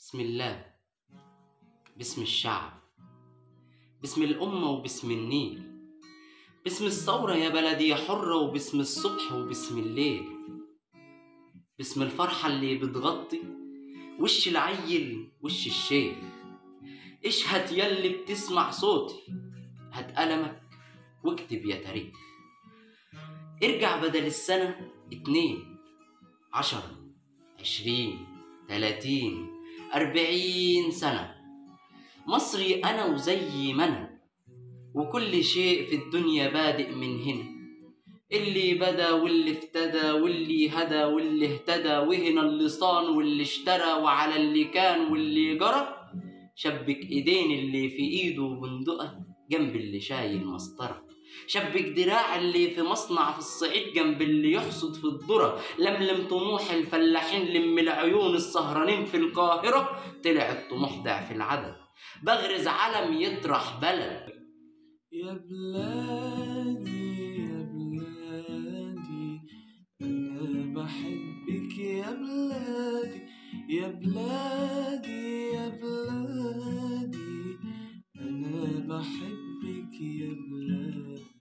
بسم الله باسم الشعب باسم الأمة وباسم النيل باسم الثورة يا بلدي يا حرة وباسم الصبح وباسم الليل باسم الفرحة اللي بتغطي وش العيل وش الشيخ اشهد يلي بتسمع صوتي هات قلمك واكتب يا تاريخ ارجع بدل السنة اتنين عشرة عشرين تلاتين أربعين سنة مصري أنا وزي ما أنا وكل شيء في الدنيا بادئ من هنا اللي بدا واللي افتدى واللي هدى واللي اهتدى وهنا اللي صان واللي اشترى وعلى اللي كان واللي جرى شبك ايدين اللي في ايده بندقة جنب اللي شايل مسطرة شبك دراع اللي في مصنع في الصعيد جنب اللي يحصد في الذرة لملم طموح الفلاحين لم العيون السهرانين في القاهرة طلع الطموح ضعف العدد بغرز علم يطرح بلد يا بلادي يا بلادي أنا بحبك يا بلادي يا بلادي